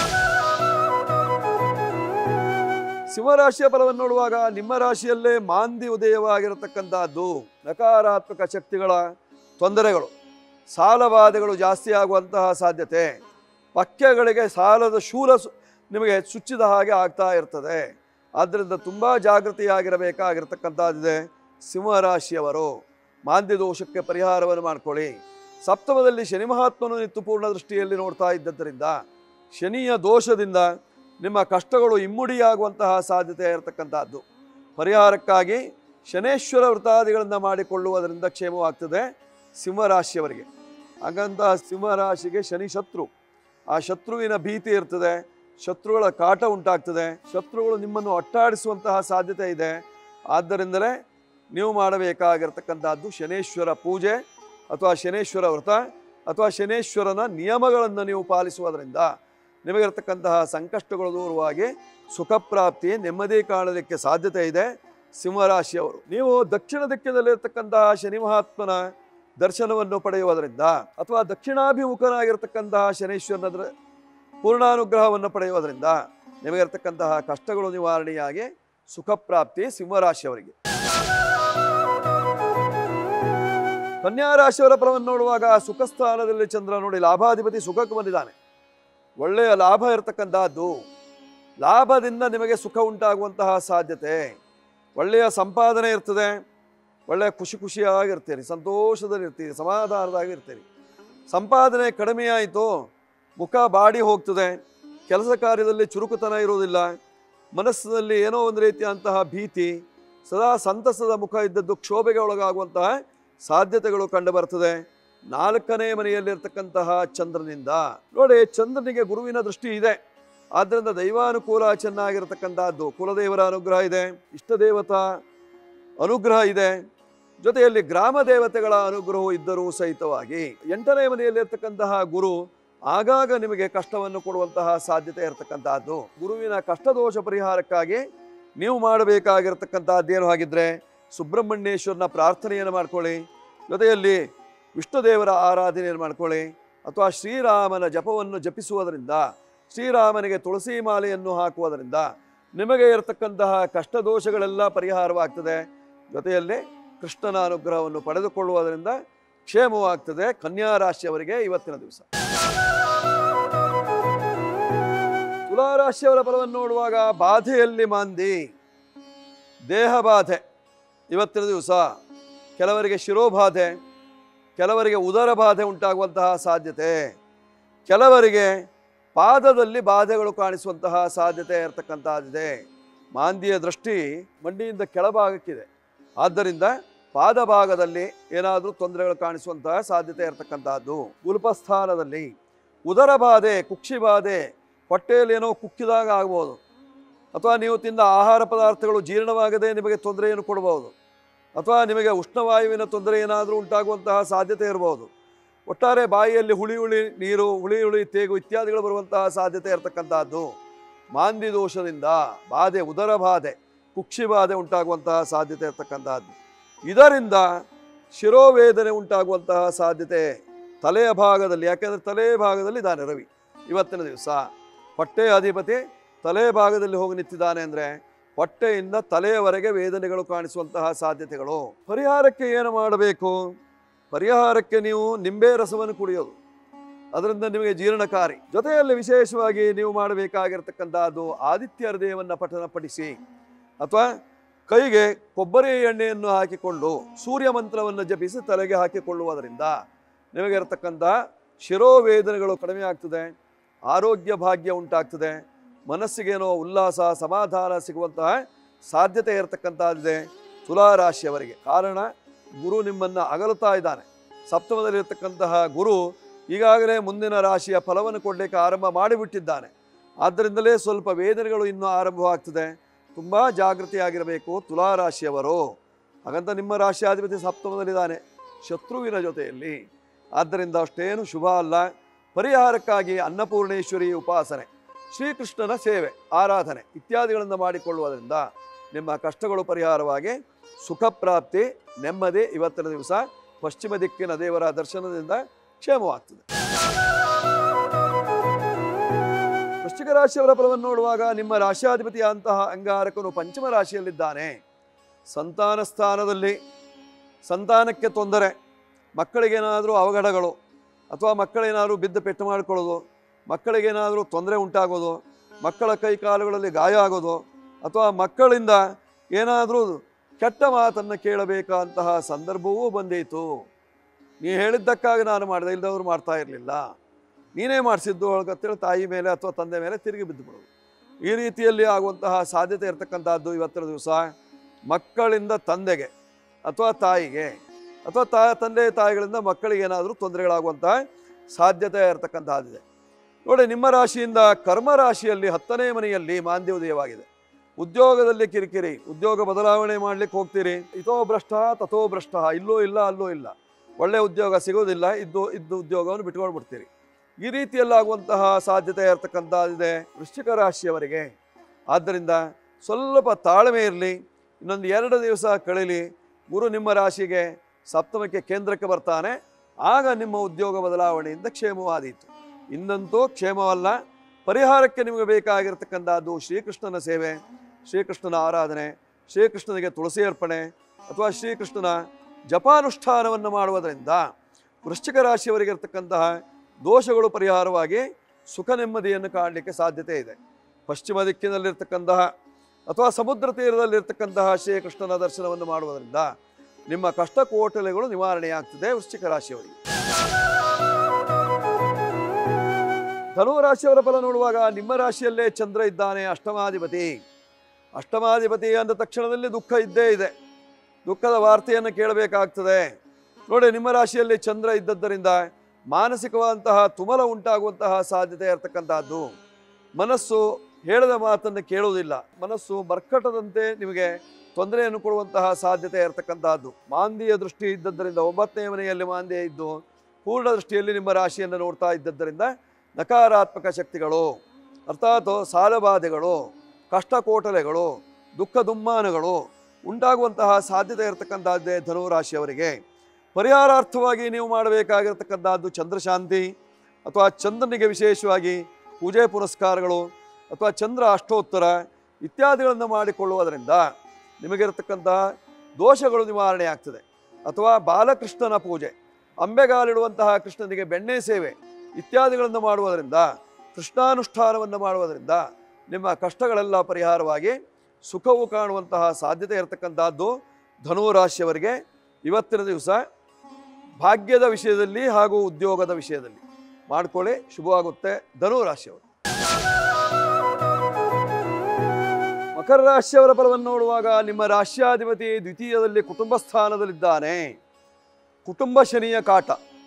A: ಸಿಂಹರಾಶಿಯ ಫಲವನ್ನು ನೋಡುವಾಗ ನಿಮ್ಮ ರಾಶಿಯಲ್ಲೇ ಮಾಂದಿ ಉದಯವಾಗಿರತಕ್ಕಂತಹದ್ದು ನಕಾರಾತ್ಮಕ ಶಕ್ತಿಗಳ ತೊಂದರೆಗಳು ಸಾಲಬಾಧೆಗಳು ಜಾಸ್ತಿ ಆಗುವಂತಹ ಸಾಧ್ಯತೆ ಪಕ್ಯಗಳಿಗೆ ಸಾಲದ ಶೂಲ ಸು- ನಿಮಗೆ ಚುಚ್ಚಿದ ಹಾಗೆ ಆಗ್ತಾ ಇರ್ತದೆ ಆದ್ದರಿಂದ ತುಂಬ ಜಾಗೃತಿಯಾಗಿರಬೇಕಾಗಿರ್ತಕ್ಕಂಥದ್ದಿದೆ ಸಿಂಹರಾಶಿಯವರು ಮಾಂದ್ಯ ದೋಷಕ್ಕೆ ಪರಿಹಾರವನ್ನು ಮಾಡ್ಕೊಳ್ಳಿ ಸಪ್ತಮದಲ್ಲಿ ಶನಿ ಮಹಾತ್ಮನು ನಿತ್ತು ಪೂರ್ಣ ದೃಷ್ಟಿಯಲ್ಲಿ ನೋಡ್ತಾ ಇದ್ದದ್ದರಿಂದ ಶನಿಯ ದೋಷದಿಂದ ನಿಮ್ಮ ಕಷ್ಟಗಳು ಇಮ್ಮುಡಿಯಾಗುವಂತಹ ಸಾಧ್ಯತೆ ಇರತಕ್ಕಂಥದ್ದು ಪರಿಹಾರಕ್ಕಾಗಿ ಶನೇಶ್ವರ ವೃತ್ತಾದಿಗಳನ್ನು ಮಾಡಿಕೊಳ್ಳುವುದರಿಂದ ಕ್ಷೇಮವಾಗ್ತದೆ ಸಿಂಹರಾಶಿಯವರಿಗೆ ಹಾಗಂತ ಸಿಂಹರಾಶಿಗೆ ಶನಿ ಶತ್ರು ಆ ಶತ್ರುವಿನ ಭೀತಿ ಇರ್ತದೆ ಶತ್ರುಗಳ ಕಾಟ ಉಂಟಾಗ್ತದೆ ಶತ್ರುಗಳು ನಿಮ್ಮನ್ನು ಅಟ್ಟಾಡಿಸುವಂತಹ ಸಾಧ್ಯತೆ ಇದೆ ಆದ್ದರಿಂದಲೇ ನೀವು ಮಾಡಬೇಕಾಗಿರ್ತಕ್ಕಂಥದ್ದು ಶನೇಶ್ವರ ಪೂಜೆ ಅಥವಾ ಶನೇಶ್ವರ ವ್ರತ ಅಥವಾ ಶನೇಶ್ವರನ ನಿಯಮಗಳನ್ನು ನೀವು ಪಾಲಿಸುವುದರಿಂದ ನಿಮಗಿರ್ತಕ್ಕಂತಹ ಸಂಕಷ್ಟಗಳು ದೂರವಾಗಿ ಸುಖ ಪ್ರಾಪ್ತಿ ನೆಮ್ಮದಿ ಕಾಣಲಿಕ್ಕೆ ಸಾಧ್ಯತೆ ಇದೆ ಸಿಂಹರಾಶಿಯವರು ನೀವು ದಕ್ಷಿಣ ದಿಕ್ಕಿನಲ್ಲಿರ್ತಕ್ಕಂತಹ ಶನಿ ಮಹಾತ್ಮನ ದರ್ಶನವನ್ನು ಪಡೆಯುವುದರಿಂದ ಅಥವಾ ದಕ್ಷಿಣಾಭಿಮುಖನಾಗಿರ್ತಕ್ಕಂತಹ ಶನೇಶ್ವರನ ದೃ- ಪೂರ್ಣಾನುಗ್ರಹವನ್ನು ಪಡೆಯುವುದರಿಂದ ನಿಮಗಿರ್ತಕ್ಕಂತಹ ಕಷ್ಟಗಳು ನಿವಾರಣೆಯಾಗಿ ಸುಖ ಪ್ರಾಪ್ತಿ ಸಿಂಹರಾಶಿಯವರಿಗೆ ಕನ್ಯಾ ರಾಶಿಯವರ ಫಲವನ್ನು ನೋಡುವಾಗ ಸುಖ ಸ್ಥಾನದಲ್ಲಿ ಚಂದ್ರ ನೋಡಿ ಲಾಭಾಧಿಪತಿ ಸುಖಕ್ಕೆ ಬಂದಿದ್ದಾನೆ ಒಳ್ಳೆಯ ಲಾಭ ಇರತಕ್ಕಂತಹದ್ದು ಲಾಭದಿಂದ ನಿಮಗೆ ಸುಖ ಉಂಟಾಗುವಂತಹ ಸಾಧ್ಯತೆ ಒಳ್ಳೆಯ ಸಂಪಾದನೆ ಇರ್ತದೆ ಒಳ್ಳೆಯ ಖುಷಿ ಖುಷಿಯಾಗಿರ್ತೀರಿ ಸಂತೋಷದಲ್ಲಿರ್ತೀರಿ ಸಮಾಧಾನದಾಗಿರ್ತೀರಿ ಸಂಪಾದನೆ ಕಡಿಮೆ ಆಯಿತು ಮುಖ ಬಾಡಿ ಹೋಗ್ತದೆ ಕೆಲಸ ಕಾರ್ಯದಲ್ಲಿ ಚುರುಕುತನ ಇರುವುದಿಲ್ಲ ಮನಸ್ಸಿನಲ್ಲಿ ಏನೋ ಒಂದು ರೀತಿಯಂತಹ ಭೀತಿ ಸದಾ ಸಂತಸದ ಮುಖ ಇದ್ದದ್ದು ಕ್ಷೋಭೆಗೆ ಒಳಗಾಗುವಂತಹ ಸಾಧ್ಯತೆಗಳು ಕಂಡು ಬರ್ತದೆ ನಾಲ್ಕನೇ ಮನೆಯಲ್ಲಿರ್ತಕ್ಕಂತಹ ಚಂದ್ರನಿಂದ ನೋಡಿ ಚಂದ್ರನಿಗೆ ಗುರುವಿನ ದೃಷ್ಟಿ ಇದೆ ಆದ್ದರಿಂದ ದೈವಾನುಕೂಲ ಚೆನ್ನಾಗಿರತಕ್ಕಂತಹದ್ದು ಕುಲದೇವರ ಅನುಗ್ರಹ ಇದೆ ಇಷ್ಟ ದೇವತಾ ಅನುಗ್ರಹ ಇದೆ ಜೊತೆಯಲ್ಲಿ ಗ್ರಾಮ ದೇವತೆಗಳ ಅನುಗ್ರಹವು ಇದ್ದರೂ ಸಹಿತವಾಗಿ ಎಂಟನೇ ಮನೆಯಲ್ಲಿರ್ತಕ್ಕಂತಹ ಗುರು ಆಗಾಗ ನಿಮಗೆ ಕಷ್ಟವನ್ನು ಕೊಡುವಂತಹ ಸಾಧ್ಯತೆ ಇರತಕ್ಕಂತಹದ್ದು ಗುರುವಿನ ಕಷ್ಟದೋಷ ಪರಿಹಾರಕ್ಕಾಗಿ ನೀವು ಮಾಡಬೇಕಾಗಿರ್ತಕ್ಕಂತಹದ್ದೇನು ಹಾಗಿದ್ರೆ ಸುಬ್ರಹ್ಮಣ್ಯೇಶ್ವರನ ಪ್ರಾರ್ಥನೆಯನ್ನು ಮಾಡ್ಕೊಳ್ಳಿ ಜೊತೆಯಲ್ಲಿ ವಿಷ್ಣು ದೇವರ ಆರಾಧನೆಯನ್ನು ಮಾಡ್ಕೊಳ್ಳಿ ಅಥವಾ ಶ್ರೀರಾಮನ ಜಪವನ್ನು ಜಪಿಸುವುದರಿಂದ ಶ್ರೀರಾಮನಿಗೆ ತುಳಸಿ ಮಾಲೆಯನ್ನು ಹಾಕುವುದರಿಂದ ನಿಮಗೆ ಇರತಕ್ಕಂತಹ ಕಷ್ಟ ದೋಷಗಳೆಲ್ಲ ಪರಿಹಾರವಾಗ್ತದೆ ಜೊತೆಯಲ್ಲಿ ಕೃಷ್ಣನ ಅನುಗ್ರಹವನ್ನು ಪಡೆದುಕೊಳ್ಳುವುದರಿಂದ ಕ್ಷೇಮವಾಗ್ತದೆ ಕನ್ಯಾ ರಾಶಿಯವರಿಗೆ ಇವತ್ತಿನ ದಿವಸ ತುಲಾರಾಶಿಯವರ ಫಲವನ್ನು ನೋಡುವಾಗ ಬಾಧೆಯಲ್ಲಿ ಮಾಂದಿ ದೇಹ ಬಾಧೆ ಇವತ್ತಿನ ದಿವಸ ಕೆಲವರಿಗೆ ಶಿರೋಬಾಧೆ ಕೆಲವರಿಗೆ ಉದರ ಬಾಧೆ ಉಂಟಾಗುವಂತಹ ಸಾಧ್ಯತೆ ಕೆಲವರಿಗೆ ಪಾದದಲ್ಲಿ ಬಾಧೆಗಳು ಕಾಣಿಸುವಂತಹ ಸಾಧ್ಯತೆ ಇರತಕ್ಕಂತಹದ್ದಿದೆ ಮಾಂದಿಯ ದೃಷ್ಟಿ ಮಂಡಿಯಿಂದ ಕೆಳಭಾಗಕ್ಕಿದೆ ಆದ್ದರಿಂದ ಪಾದ ಭಾಗದಲ್ಲಿ ಏನಾದರೂ ತೊಂದರೆಗಳು ಕಾಣಿಸುವಂತಹ ಸಾಧ್ಯತೆ ಇರತಕ್ಕಂತಹದ್ದು ಉಲ್ಪಸ್ಥಾನದಲ್ಲಿ ಉದರ ಬಾಧೆ ಕುಕ್ಷಿ ಬಾಧೆ ಹೊಟ್ಟೆಯಲ್ಲಿ ಏನೋ ಕುಕ್ಕಿದಾಗ ಆಗ್ಬೋದು ಅಥವಾ ನೀವು ತಿಂದ ಆಹಾರ ಪದಾರ್ಥಗಳು ಜೀರ್ಣವಾಗದೆ ನಿಮಗೆ ತೊಂದರೆಯನ್ನು ಕೊಡಬಹುದು ಅಥವಾ ನಿಮಗೆ ಉಷ್ಣವಾಯುವಿನ ತೊಂದರೆ ಏನಾದರೂ ಉಂಟಾಗುವಂತಹ ಸಾಧ್ಯತೆ ಇರಬಹುದು ಒಟ್ಟಾರೆ ಬಾಯಿಯಲ್ಲಿ ಹುಳಿ ಹುಳಿ ನೀರು ಹುಳಿ ಹುಳಿ ತೇಗು ಇತ್ಯಾದಿಗಳು ಬರುವಂತಹ ಸಾಧ್ಯತೆ ಇರತಕ್ಕಂತಹದ್ದು ಮಾಂದಿ ದೋಷದಿಂದ ಬಾಧೆ ಉದರ ಬಾಧೆ ಕುಕ್ಷಿ ಬಾಧೆ ಉಂಟಾಗುವಂತಹ ಸಾಧ್ಯತೆ ಇರತಕ್ಕಂತಹದ್ದು ಇದರಿಂದ ಶಿರೋವೇದನೆ ಉಂಟಾಗುವಂತಹ ಸಾಧ್ಯತೆ ತಲೆಯ ಭಾಗದಲ್ಲಿ ಯಾಕೆಂದರೆ ತಲೆಯ ಭಾಗದಲ್ಲಿ ಇದ್ದಾನೆ ರವಿ ಇವತ್ತಿನ ದಿವಸ ಹೊಟ್ಟೆಯ ಅಧಿಪತಿ ತಲೆಯ ಭಾಗದಲ್ಲಿ ಹೋಗಿ ನಿಂತಿದ್ದಾನೆ ಅಂದರೆ ಹೊಟ್ಟೆಯಿಂದ ತಲೆಯವರೆಗೆ ವೇದನೆಗಳು ಕಾಣಿಸುವಂತಹ ಸಾಧ್ಯತೆಗಳು ಪರಿಹಾರಕ್ಕೆ ಏನು ಮಾಡಬೇಕು ಪರಿಹಾರಕ್ಕೆ ನೀವು ನಿಂಬೆ ರಸವನ್ನು ಕುಡಿಯೋದು ಅದರಿಂದ ನಿಮಗೆ ಜೀರ್ಣಕಾರಿ ಜೊತೆಯಲ್ಲಿ ವಿಶೇಷವಾಗಿ ನೀವು ಮಾಡಬೇಕಾಗಿರ್ತಕ್ಕಂಥದ್ದು ಆದಿತ್ಯ ಹೃದಯವನ್ನು ಪಠನ ಪಡಿಸಿ ಅಥವಾ ಕೈಗೆ ಕೊಬ್ಬರಿ ಎಣ್ಣೆಯನ್ನು ಹಾಕಿಕೊಂಡು ಸೂರ್ಯ ಮಂತ್ರವನ್ನು ಜಪಿಸಿ ತಲೆಗೆ ಹಾಕಿಕೊಳ್ಳುವುದರಿಂದ ನಿಮಗೆ ಇರತಕ್ಕಂಥ ಶಿರೋವೇದನೆಗಳು ಕಡಿಮೆ ಆಗ್ತದೆ ಆರೋಗ್ಯ ಭಾಗ್ಯ ಉಂಟಾಗ್ತದೆ ಮನಸ್ಸಿಗೇನೋ ಉಲ್ಲಾಸ ಸಮಾಧಾನ ಸಿಗುವಂತಹ ಸಾಧ್ಯತೆ ಇರತಕ್ಕಂಥದ್ದಿದೆ ತುಲಾರಾಶಿಯವರಿಗೆ ಕಾರಣ ಗುರು ನಿಮ್ಮನ್ನು ಅಗಲುತ್ತಾ ಇದ್ದಾನೆ ಸಪ್ತಮದಲ್ಲಿರ್ತಕ್ಕಂತಹ ಗುರು ಈಗಾಗಲೇ ಮುಂದಿನ ರಾಶಿಯ ಫಲವನ್ನು ಕೊಡಲಿಕ್ಕೆ ಆರಂಭ ಮಾಡಿಬಿಟ್ಟಿದ್ದಾನೆ ಆದ್ದರಿಂದಲೇ ಸ್ವಲ್ಪ ವೇದನೆಗಳು ಇನ್ನೂ ಆರಂಭವಾಗ್ತದೆ ತುಂಬ ಜಾಗೃತಿಯಾಗಿರಬೇಕು ತುಲಾರಾಶಿಯವರು ಹಾಗಂತ ನಿಮ್ಮ ರಾಶಿಯಾಧಿಪತಿ ಸಪ್ತಮದಲ್ಲಿದ್ದಾನೆ ಶತ್ರುವಿನ ಜೊತೆಯಲ್ಲಿ ಆದ್ದರಿಂದ ಅಷ್ಟೇನು ಶುಭ ಅಲ್ಲ ಪರಿಹಾರಕ್ಕಾಗಿ ಅನ್ನಪೂರ್ಣೇಶ್ವರಿ ಉಪಾಸನೆ ಶ್ರೀಕೃಷ್ಣನ ಸೇವೆ ಆರಾಧನೆ ಇತ್ಯಾದಿಗಳನ್ನು ಮಾಡಿಕೊಳ್ಳುವುದರಿಂದ ನಿಮ್ಮ ಕಷ್ಟಗಳು ಪರಿಹಾರವಾಗಿ ಸುಖ ಪ್ರಾಪ್ತಿ ನೆಮ್ಮದಿ ಇವತ್ತಿನ ದಿವಸ ಪಶ್ಚಿಮ ದಿಕ್ಕಿನ ದೇವರ ದರ್ಶನದಿಂದ ಕ್ಷೇಮವಾಗ್ತದೆ ವೃಶ್ಚಿಕ ರಾಶಿಯವರ ಫಲವನ್ನು ನೋಡುವಾಗ ನಿಮ್ಮ ರಾಶಿಯಾಧಿಪತಿಯಾದಂತಹ ಅಂಗಾರಕನು ಪಂಚಮ ರಾಶಿಯಲ್ಲಿದ್ದಾನೆ ಸಂತಾನ ಸ್ಥಾನದಲ್ಲಿ ಸಂತಾನಕ್ಕೆ ತೊಂದರೆ ಮಕ್ಕಳಿಗೇನಾದರೂ ಅವಘಡಗಳು ಅಥವಾ ಮಕ್ಕಳೇನಾದರೂ ಬಿದ್ದು ಪೆಟ್ಟು ಮಾಡಿಕೊಳ್ಳೋದು ಮಕ್ಕಳಿಗೇನಾದರೂ ತೊಂದರೆ ಉಂಟಾಗೋದು ಮಕ್ಕಳ ಕೈ ಕಾಲುಗಳಲ್ಲಿ ಗಾಯ ಆಗೋದು ಅಥವಾ ಮಕ್ಕಳಿಂದ ಏನಾದರೂ ಕೆಟ್ಟ ಮಾತನ್ನು ಕೇಳಬೇಕಾದಂತಹ ಸಂದರ್ಭವೂ ಬಂದೀತು ನೀ ಹೇಳಿದ್ದಕ್ಕಾಗಿ ನಾನು ಮಾಡಿದೆ ಇಲ್ಲದವ್ರು ಮಾಡ್ತಾ ಇರಲಿಲ್ಲ ನೀನೇ ಮಾಡಿಸಿದ್ದು ಅಂತೇಳಿ ತಾಯಿ ಮೇಲೆ ಅಥವಾ ತಂದೆ ಮೇಲೆ ತಿರುಗಿ ಬಿದ್ದು ಬಿಡೋದು ಈ ರೀತಿಯಲ್ಲಿ ಆಗುವಂತಹ ಸಾಧ್ಯತೆ ಇರತಕ್ಕಂಥದ್ದು ಇವತ್ತಿನ ದಿವಸ ಮಕ್ಕಳಿಂದ ತಂದೆಗೆ ಅಥವಾ ತಾಯಿಗೆ ಅಥವಾ ತಾ ತಂದೆ ತಾಯಿಗಳಿಂದ ಮಕ್ಕಳಿಗೆ ಏನಾದರೂ ತೊಂದರೆಗಳಾಗುವಂತಹ ಸಾಧ್ಯತೆ ಇರತಕ್ಕಂತಹದ್ದಿದೆ ನೋಡಿ ನಿಮ್ಮ ರಾಶಿಯಿಂದ ಕರ್ಮ ರಾಶಿಯಲ್ಲಿ ಹತ್ತನೇ ಮನೆಯಲ್ಲಿ ಮಾಂದ್ಯ ಉದಯವಾಗಿದೆ ಉದ್ಯೋಗದಲ್ಲಿ ಕಿರಿಕಿರಿ ಉದ್ಯೋಗ ಬದಲಾವಣೆ ಮಾಡ್ಲಿಕ್ಕೆ ಹೋಗ್ತೀರಿ ಇತೋ ಭ್ರಷ್ಟ ತಥೋ ಭ್ರಷ್ಟ ಇಲ್ಲೂ ಇಲ್ಲ ಅಲ್ಲೂ ಇಲ್ಲ ಒಳ್ಳೆ ಉದ್ಯೋಗ ಸಿಗೋದಿಲ್ಲ ಇದ್ದು ಇದ್ದು ಉದ್ಯೋಗವನ್ನು ಬಿಟ್ಕೊಂಡು ಬಿಡ್ತೀರಿ ಈ ರೀತಿಯಲ್ಲಾಗುವಂತಹ ಸಾಧ್ಯತೆ ಇರತಕ್ಕಂಥದ್ದಿದೆ ವೃಶ್ಚಿಕ ರಾಶಿಯವರಿಗೆ ಆದ್ದರಿಂದ ಸ್ವಲ್ಪ ತಾಳ್ಮೆ ಇರಲಿ ಇನ್ನೊಂದು ಎರಡು ದಿವಸ ಕಳೀಲಿ ಗುರು ನಿಮ್ಮ ರಾಶಿಗೆ ಸಪ್ತಮಕ್ಕೆ ಕೇಂದ್ರಕ್ಕೆ ಬರ್ತಾನೆ ಆಗ ನಿಮ್ಮ ಉದ್ಯೋಗ ಬದಲಾವಣೆಯಿಂದ ಕ್ಷೇಮವಾದೀತು ಇನ್ನಂತೂ ಕ್ಷೇಮವಲ್ಲ ಪರಿಹಾರಕ್ಕೆ ನಿಮಗೆ ಬೇಕಾಗಿರ್ತಕ್ಕಂಥದ್ದು ಶ್ರೀಕೃಷ್ಣನ ಸೇವೆ ಶ್ರೀಕೃಷ್ಣನ ಆರಾಧನೆ ಶ್ರೀಕೃಷ್ಣನಿಗೆ ತುಳಸಿ ಅರ್ಪಣೆ ಅಥವಾ ಶ್ರೀಕೃಷ್ಣನ ಜಪಾನುಷ್ಠಾನವನ್ನು ಮಾಡುವುದರಿಂದ ವೃಶ್ಚಿಕ ರಾಶಿಯವರಿಗೆ ಇರ್ತಕ್ಕಂತಹ ದೋಷಗಳು ಪರಿಹಾರವಾಗಿ ಸುಖ ನೆಮ್ಮದಿಯನ್ನು ಕಾಣಲಿಕ್ಕೆ ಸಾಧ್ಯತೆ ಇದೆ ಪಶ್ಚಿಮ ದಿಕ್ಕಿನಲ್ಲಿರ್ತಕ್ಕಂತಹ ಅಥವಾ ಸಮುದ್ರ ತೀರದಲ್ಲಿರ್ತಕ್ಕಂತಹ ಶ್ರೀಕೃಷ್ಣನ ದರ್ಶನವನ್ನು ಮಾಡುವುದರಿಂದ ನಿಮ್ಮ ಕಷ್ಟ ಕೋಟಲೆಗಳು ನಿವಾರಣೆಯಾಗ್ತದೆ ವೃಶ್ಚಿಕ ರಾಶಿಯವರಿಗೆ ಧನು ರಾಶಿಯವರ ಫಲ ನೋಡುವಾಗ ನಿಮ್ಮ ರಾಶಿಯಲ್ಲೇ ಚಂದ್ರ ಇದ್ದಾನೆ ಅಷ್ಟಮಾಧಿಪತಿ ಅಷ್ಟಮಾಧಿಪತಿ ಅಂದ ತಕ್ಷಣದಲ್ಲಿ ದುಃಖ ಇದ್ದೇ ಇದೆ ದುಃಖದ ವಾರ್ತೆಯನ್ನು ಕೇಳಬೇಕಾಗ್ತದೆ ನೋಡಿ ನಿಮ್ಮ ರಾಶಿಯಲ್ಲಿ ಚಂದ್ರ ಇದ್ದದ್ದರಿಂದ ಮಾನಸಿಕವಾದಂತಹ ತುಮಲ ಉಂಟಾಗುವಂತಹ ಸಾಧ್ಯತೆ ಇರತಕ್ಕಂತಹದ್ದು ಮನಸ್ಸು ಹೇಳಿದ ಮಾತನ್ನು ಕೇಳುವುದಿಲ್ಲ ಮನಸ್ಸು ಮರ್ಕಟದಂತೆ ನಿಮಗೆ ತೊಂದರೆಯನ್ನು ಕೊಡುವಂತಹ ಸಾಧ್ಯತೆ ಇರತಕ್ಕಂತಹದ್ದು ಮಾಂದಿಯ ದೃಷ್ಟಿ ಇದ್ದದ್ದರಿಂದ ಒಂಬತ್ತನೇ ಮನೆಯಲ್ಲಿ ಮಾಂದ್ಯ ಇದ್ದು ಪೂರ್ಣ ದೃಷ್ಟಿಯಲ್ಲಿ ನಿಮ್ಮ ರಾಶಿಯನ್ನು ನೋಡ್ತಾ ಇದ್ದದ್ದರಿಂದ ನಕಾರಾತ್ಮಕ ಶಕ್ತಿಗಳು ಅರ್ಥಾತ್ ಸಾಲಬಾಧೆಗಳು ಕಷ್ಟಕೋಟಲೆಗಳು ದುಃಖ ದುಮ್ಮಾನಗಳು ಉಂಟಾಗುವಂತಹ ಸಾಧ್ಯತೆ ಇರತಕ್ಕಂಥದ್ದೇ ಧನು ರಾಶಿಯವರಿಗೆ ಪರಿಹಾರಾರ್ಥವಾಗಿ ನೀವು ಮಾಡಬೇಕಾಗಿರ್ತಕ್ಕಂಥದ್ದು ಚಂದ್ರಶಾಂತಿ ಅಥವಾ ಚಂದ್ರನಿಗೆ ವಿಶೇಷವಾಗಿ ಪೂಜೆ ಪುರಸ್ಕಾರಗಳು ಅಥವಾ ಚಂದ್ರ ಅಷ್ಟೋತ್ತರ ಇತ್ಯಾದಿಗಳನ್ನು ಮಾಡಿಕೊಳ್ಳುವುದರಿಂದ ನಿಮಗಿರತಕ್ಕಂತಹ ದೋಷಗಳು ನಿವಾರಣೆ ಆಗ್ತದೆ ಅಥವಾ ಬಾಲಕೃಷ್ಣನ ಪೂಜೆ ಅಂಬೆಗಾಲಿಡುವಂತಹ ಕೃಷ್ಣನಿಗೆ ಬೆಣ್ಣೆ ಸೇವೆ ಇತ್ಯಾದಿಗಳನ್ನು ಮಾಡುವುದರಿಂದ ಕೃಷ್ಣಾನುಷ್ಠಾನವನ್ನು ಮಾಡುವುದರಿಂದ ನಿಮ್ಮ ಕಷ್ಟಗಳೆಲ್ಲ ಪರಿಹಾರವಾಗಿ ಸುಖವು ಕಾಣುವಂತಹ ಸಾಧ್ಯತೆ ಇರತಕ್ಕಂತಹದ್ದು ಧನುರಾಶಿಯವರಿಗೆ ಇವತ್ತಿನ ದಿವಸ ಭಾಗ್ಯದ ವಿಷಯದಲ್ಲಿ ಹಾಗೂ ಉದ್ಯೋಗದ ವಿಷಯದಲ್ಲಿ ಮಾಡ್ಕೊಳ್ಳಿ ಶುಭವಾಗುತ್ತೆ ಧನುರಾಶಿಯವರು ಮಕರ ರಾಶಿಯವರ ಫಲವನ್ನು ನೋಡುವಾಗ ನಿಮ್ಮ ರಾಶ್ಯಾಧಿಪತಿ ದ್ವಿತೀಯದಲ್ಲಿ ಕುಟುಂಬ ಸ್ಥಾನದಲ್ಲಿದ್ದಾನೆ ಕುಟುಂಬ ಶನಿಯ ಕಾಟ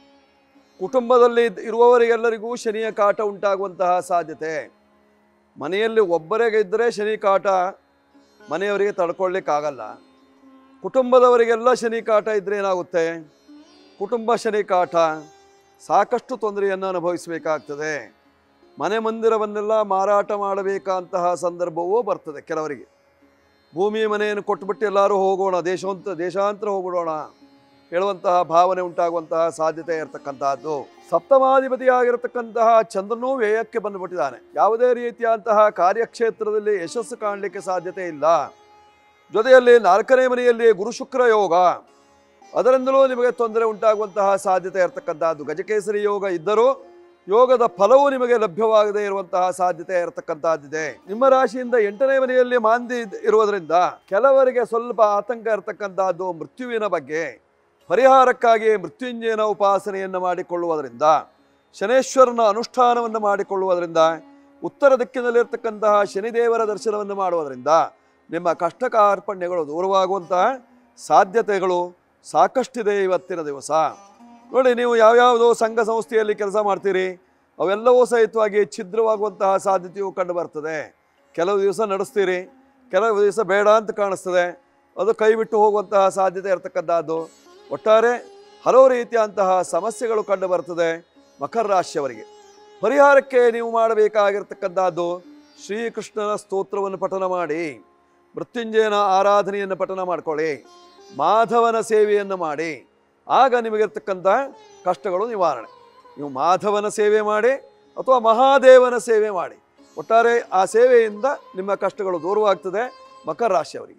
A: ಕುಟುಂಬದಲ್ಲಿ ಇರುವವರಿಗೆಲ್ಲರಿಗೂ ಶನಿಯ ಕಾಟ ಉಂಟಾಗುವಂತಹ ಸಾಧ್ಯತೆ ಮನೆಯಲ್ಲಿ ಒಬ್ಬರಿಗೆ ಇದ್ದರೆ ಶನಿ ಕಾಟ ಮನೆಯವರಿಗೆ ತಡ್ಕೊಳ್ಳಿಕ್ಕಾಗಲ್ಲ ಕುಟುಂಬದವರಿಗೆಲ್ಲ ಶನಿ ಕಾಟ ಇದ್ರೆ ಏನಾಗುತ್ತೆ ಕುಟುಂಬ ಶನಿ ಕಾಟ ಸಾಕಷ್ಟು ತೊಂದರೆಯನ್ನು ಅನುಭವಿಸಬೇಕಾಗ್ತದೆ ಮನೆ ಮಂದಿರವನ್ನೆಲ್ಲ ಮಾರಾಟ ಮಾಡಬೇಕಂತಹ ಸಂದರ್ಭವೂ ಬರ್ತದೆ ಕೆಲವರಿಗೆ ಭೂಮಿ ಮನೆಯನ್ನು ಕೊಟ್ಬಿಟ್ಟು ಎಲ್ಲರೂ ಹೋಗೋಣ ದೇಶಾಂತ ದೇಶಾಂತರ ಹೋಗ್ಬಿಡೋಣ ಹೇಳುವಂತಹ ಭಾವನೆ ಉಂಟಾಗುವಂತಹ ಸಾಧ್ಯತೆ ಇರತಕ್ಕಂತಹದ್ದು ಸಪ್ತಮಾಧಿಪತಿಯಾಗಿರತಕ್ಕಂತಹ ಚಂದ್ರನೂ ವ್ಯಯಕ್ಕೆ ಬಂದುಬಿಟ್ಟಿದ್ದಾನೆ ಯಾವುದೇ ರೀತಿಯಂತಹ ಕಾರ್ಯಕ್ಷೇತ್ರದಲ್ಲಿ ಯಶಸ್ಸು ಕಾಣಲಿಕ್ಕೆ ಸಾಧ್ಯತೆ ಇಲ್ಲ ಜೊತೆಯಲ್ಲಿ ನಾಲ್ಕನೇ ಮನೆಯಲ್ಲಿ ಗುರು ಶುಕ್ರ ಯೋಗ ಅದರಿಂದಲೂ ನಿಮಗೆ ತೊಂದರೆ ಉಂಟಾಗುವಂತಹ ಸಾಧ್ಯತೆ ಇರತಕ್ಕಂತಹದ್ದು ಗಜಕೇಸರಿ ಯೋಗ ಇದ್ದರೂ ಯೋಗದ ಫಲವು ನಿಮಗೆ ಲಭ್ಯವಾಗದೇ ಇರುವಂತಹ ಸಾಧ್ಯತೆ ಇರತಕ್ಕಂತಹದ್ದಿದೆ ನಿಮ್ಮ ರಾಶಿಯಿಂದ ಎಂಟನೇ ಮನೆಯಲ್ಲಿ ಮಾಂದಿ ಇದ್- ಇರುವುದರಿಂದ ಕೆಲವರಿಗೆ ಸ್ವಲ್ಪ ಆತಂಕ ಇರತಕ್ಕಂತಹದ್ದು ಮೃತ್ಯುವಿನ ಬಗ್ಗೆ ಪರಿಹಾರಕ್ಕಾಗಿ ಮೃತ್ಯುಂಜಯನ ಉಪಾಸನೆಯನ್ನು ಮಾಡಿಕೊಳ್ಳುವುದರಿಂದ ಶನೇಶ್ವರನ ಅನುಷ್ಠಾನವನ್ನು ಮಾಡಿಕೊಳ್ಳುವುದರಿಂದ ಉತ್ತರ ದಿಕ್ಕಿನಲ್ಲಿರ್ತಕ್ಕಂತಹ ಶನಿದೇವರ ದರ್ಶನವನ್ನು ಮಾಡುವುದರಿಂದ ನಿಮ್ಮ ಕಷ್ಟ ಕಾರ್ಪಣ್ಯಗಳು ದೂರವಾಗುವಂತಹ ಸಾಧ್ಯತೆಗಳು ಸಾಕಷ್ಟಿದೆ ಇವತ್ತಿನ ದಿವಸ ನೋಡಿ ನೀವು ಯಾವ್ಯಾವುದೋ ಸಂಘ ಸಂಸ್ಥೆಯಲ್ಲಿ ಕೆಲಸ ಮಾಡ್ತೀರಿ ಅವೆಲ್ಲವೂ ಸಹಿತವಾಗಿ ಛಿದ್ರವಾಗುವಂತಹ ಸಾಧ್ಯತೆಯು ಕಂಡು ಬರ್ತದೆ ಕೆಲವು ದಿವಸ ನಡೆಸ್ತೀರಿ ಕೆಲವು ದಿವಸ ಬೇಡ ಅಂತ ಕಾಣಿಸ್ತದೆ ಅದು ಕೈ ಬಿಟ್ಟು ಹೋಗುವಂತಹ ಸಾಧ್ಯತೆ ಇರತಕ್ಕಂಥದ್ದು ಒಟ್ಟಾರೆ ಹಲವು ರೀತಿಯಂತಹ ಸಮಸ್ಯೆಗಳು ಕಂಡು ಬರ್ತದೆ ಮಕರ ರಾಶಿಯವರಿಗೆ ಪರಿಹಾರಕ್ಕೆ ನೀವು ಮಾಡಬೇಕಾಗಿರ್ತಕ್ಕಂಥದ್ದು ಶ್ರೀಕೃಷ್ಣನ ಸ್ತೋತ್ರವನ್ನು ಪಠನ ಮಾಡಿ ಮೃತ್ಯುಂಜಯನ ಆರಾಧನೆಯನ್ನು ಪಠನ ಮಾಡ್ಕೊಳ್ಳಿ ಮಾಧವನ ಸೇವೆಯನ್ನು ಮಾಡಿ ಆಗ ನಿಮಗಿರ್ತಕ್ಕಂಥ ಕಷ್ಟಗಳು ನಿವಾರಣೆ ನೀವು ಮಾಧವನ ಸೇವೆ ಮಾಡಿ ಅಥವಾ ಮಹಾದೇವನ ಸೇವೆ ಮಾಡಿ ಒಟ್ಟಾರೆ ಆ ಸೇವೆಯಿಂದ ನಿಮ್ಮ ಕಷ್ಟಗಳು ದೂರವಾಗ್ತದೆ ಮಕರ ರಾಶಿಯವರಿಗೆ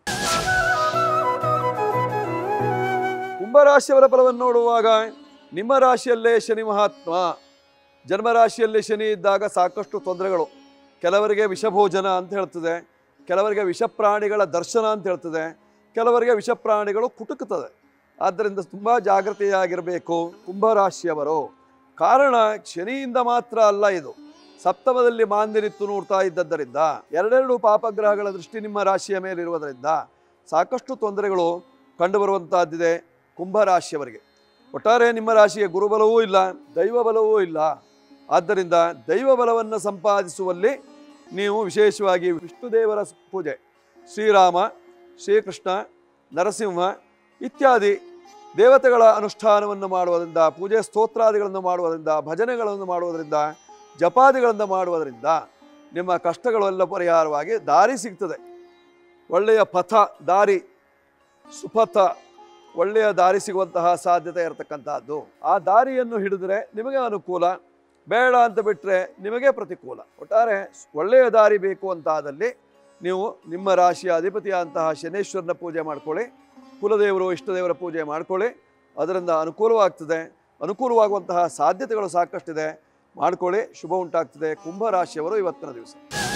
A: ಕುಂಭರಾಶಿಯವರ ಫಲವನ್ನು ನೋಡುವಾಗ ನಿಮ್ಮ ರಾಶಿಯಲ್ಲೇ ಶನಿ ಮಹಾತ್ಮ ಜನ್ಮರಾಶಿಯಲ್ಲಿ ಶನಿ ಇದ್ದಾಗ ಸಾಕಷ್ಟು ತೊಂದರೆಗಳು ಕೆಲವರಿಗೆ ವಿಷಭೋಜನ ಅಂತ ಹೇಳ್ತದೆ ಕೆಲವರಿಗೆ ವಿಷಪ್ರಾಣಿಗಳ ದರ್ಶನ ಅಂತ ಹೇಳ್ತದೆ ಕೆಲವರಿಗೆ ವಿಷಪ್ರಾಣಿಗಳು ಕುಟುಕುತ್ತದೆ ಆದ್ದರಿಂದ ತುಂಬ ಜಾಗೃತೆಯಾಗಿರಬೇಕು ಕುಂಭರಾಶಿಯವರು ಕಾರಣ ಶನಿಯಿಂದ ಮಾತ್ರ ಅಲ್ಲ ಇದು ಸಪ್ತಮದಲ್ಲಿ ಮಾಂದಿರಿತ್ತು ನೋಡ್ತಾ ಇದ್ದದ್ದರಿಂದ ಎರಡೆರಡು ಪಾಪಗ್ರಹಗಳ ದೃಷ್ಟಿ ನಿಮ್ಮ ರಾಶಿಯ ಮೇಲೆ ಇರುವುದರಿಂದ ಸಾಕಷ್ಟು ತೊಂದರೆಗಳು ಕಂಡುಬರುವಂತಹದ್ದಿದೆ ಕುಂಭರಾಶಿಯವರಿಗೆ ಒಟ್ಟಾರೆ ನಿಮ್ಮ ರಾಶಿಗೆ ಗುರುಬಲವೂ ಇಲ್ಲ ದೈವ ಬಲವೂ ಇಲ್ಲ ಆದ್ದರಿಂದ ದೈವ ಬಲವನ್ನು ಸಂಪಾದಿಸುವಲ್ಲಿ ನೀವು ವಿಶೇಷವಾಗಿ ವಿಷ್ಣುದೇವರ ಪೂಜೆ ಶ್ರೀರಾಮ ಶ್ರೀಕೃಷ್ಣ ನರಸಿಂಹ ಇತ್ಯಾದಿ ದೇವತೆಗಳ ಅನುಷ್ಠಾನವನ್ನು ಮಾಡುವುದರಿಂದ ಪೂಜೆ ಸ್ತೋತ್ರಾದಿಗಳನ್ನು ಮಾಡುವುದರಿಂದ ಭಜನೆಗಳನ್ನು ಮಾಡುವುದರಿಂದ ಜಪಾದಿಗಳನ್ನು ಮಾಡುವುದರಿಂದ ನಿಮ್ಮ ಕಷ್ಟಗಳೆಲ್ಲ ಪರಿಹಾರವಾಗಿ ದಾರಿ ಸಿಗ್ತದೆ ಒಳ್ಳೆಯ ಪಥ ದಾರಿ ಸುಪಥ ಒಳ್ಳೆಯ ದಾರಿ ಸಿಗುವಂತಹ ಸಾಧ್ಯತೆ ಇರತಕ್ಕಂತಹದ್ದು ಆ ದಾರಿಯನ್ನು ಹಿಡಿದ್ರೆ ನಿಮಗೆ ಅನುಕೂಲ ಬೇಡ ಅಂತ ಬಿಟ್ಟರೆ ನಿಮಗೆ ಪ್ರತಿಕೂಲ ಒಟ್ಟಾರೆ ಒಳ್ಳೆಯ ದಾರಿ ಬೇಕು ಅಂತಾದಲ್ಲಿ ನೀವು ನಿಮ್ಮ ರಾಶಿಯ ಅಧಿಪತಿಯಾದಂತಹ ಶನೇಶ್ವರನ ಪೂಜೆ ಮಾಡ್ಕೊಳ್ಳಿ ಕುಲದೇವರು ಇಷ್ಟದೇವರ ಪೂಜೆ ಮಾಡ್ಕೊಳ್ಳಿ ಅದರಿಂದ ಅನುಕೂಲವಾಗ್ತದೆ ಅನುಕೂಲವಾಗುವಂತಹ ಸಾಧ್ಯತೆಗಳು ಸಾಕಷ್ಟಿದೆ ಮಾಡ್ಕೊಳ್ಳಿ ಶುಭ ಉಂಟಾಗ್ತದೆ ಕುಂಭರಾಶಿಯವರು ಇವತ್ತಿನ ದಿವಸ